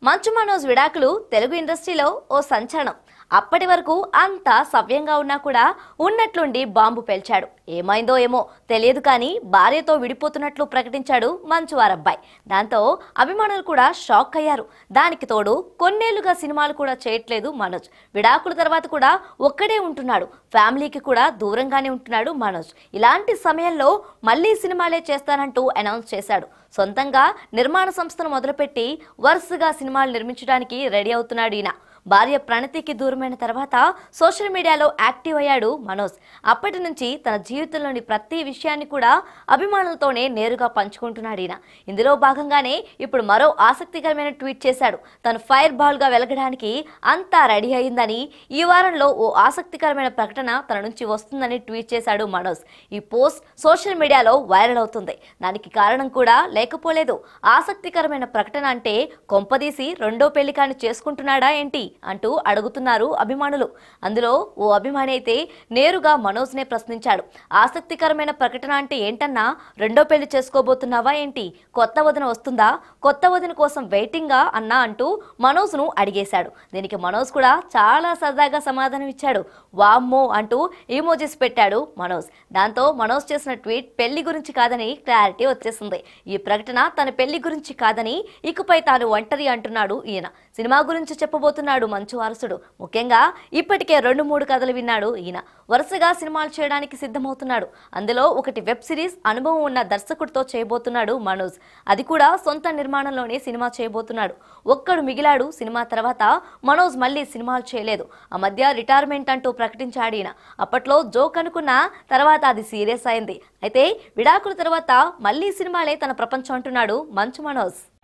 మంచు మనోజ్ విడాకులు తెలుగు ఇండస్ట్రీలో ఓ సంచలనం అప్పటి వరకు అంతా సవ్యంగా ఉన్నా కూడా ఉన్నట్లుండి బాంబు పేల్చాడు ఏమైందో ఏమో తెలియదు కానీ భార్యతో విడిపోతున్నట్లు ప్రకటించాడు మంచు వారబ్బాయి దాంతో అభిమానులు కూడా షాక్ అయ్యారు దానికి తోడు కొన్నేళ్లుగా సినిమాలు కూడా చేయట్లేదు మనోజ్ విడాకుల తర్వాత కూడా ఒక్కడే ఉంటున్నాడు ఫ్యామిలీకి కూడా దూరంగానే ఉంటున్నాడు మనోజ్ ఇలాంటి సమయంలో మళ్ళీ సినిమాలే చేస్తానంటూ అనౌన్స్ చేశాడు సొంతంగా నిర్మాణ సంస్థను మొదలుపెట్టి వరుసగా సినిమాలు నిర్మించడానికి రెడీ అవుతున్నాడు ఈయన భార్య ప్రణతికి దూరమైన తర్వాత సోషల్ మీడియాలో యాక్టివ్ అయ్యాడు మనోజ్ అప్పటి నుంచి తన జీవితంలోని ప్రతి విషయాన్ని కూడా అభిమానులతోనే నేరుగా పంచుకుంటున్నాడు ఈయన ఇందులో భాగంగానే ఇప్పుడు మరో ఆసక్తికరమైన ట్వీట్ చేశాడు తను ఫైర్ బాల్ గా వెలగడానికి అంతా రెడీ అయిందని ఈ వారంలో ఓ ఆసక్తికరమైన ప్రకటన తన నుంచి వస్తుందని ట్వీట్ చేశాడు మనోజ్ ఈ పోస్ట్ సోషల్ మీడియాలో వైరల్ అవుతుంది దానికి కారణం కూడా లేకపోలేదు ఆసక్తికరమైన ప్రకటన అంటే కొంపదీసి రెండో పెళ్లి కాని చేసుకుంటున్నాడా ఏంటి అంటూ అడుగుతున్నారు అభిమానులు అందులో ఓ అభిమాని అయితే నేరుగా మనోజ్నే ప్రశ్నించాడు ఆసక్తికరమైన ప్రకటన అంటే ఏంటన్నా రెండో పెళ్లి చేసుకోబోతున్నావా ఏంటి కొత్త వదిన వస్తుందా కొత్త వదిన కోసం వెయిటింగా అన్నా అంటూ మనోజ్ను అడిగేశాడు దీనికి మనోజ్ కూడా చాలా సరదాగా సమాధానం ఇచ్చాడు వామ్మో అంటూ ఈమోజీస్ పెట్టాడు మనోజ్ దాంతో మనోజ్ చేసిన ట్వీట్ పెళ్లి గురించి కాదని క్లారిటీ వచ్చేసింది ఈ ప్రకటన తన పెళ్లి గురించి కాదని ఇకపై తాను ఒంటరి అంటున్నాడు ఈయన సినిమా గురించి చెప్పబోతున్నాడు మంచు వారసుడు ముఖ్యంగా ఇప్పటికే రెండు మూడు కథలు విన్నాడు ఈయన వరుసగా సినిమాలు చేయడానికి సిద్ధమవుతున్నాడు అందులో ఒకటి వెబ్ సిరీస్ అనుభవం ఉన్న దర్శకుడితో చేయబోతున్నాడు మనోజ్ అది కూడా సొంత నిర్మాణంలోనే సినిమా చేయబోతున్నాడు ఒక్కడు మిగిలాడు సినిమా తర్వాత మనోజ్ మళ్ళీ సినిమాలు చేయలేదు ఆ మధ్య రిటైర్మెంట్ అంటూ ప్రకటించాడు ఈయన అప్పట్లో జోక్ అనుకున్నా తర్వాత అది సీరియస్ అయింది అయితే విడాకుల తర్వాత మళ్ళీ సినిమాలే తన ప్రపంచం అంటున్నాడు మంచు మనోజ్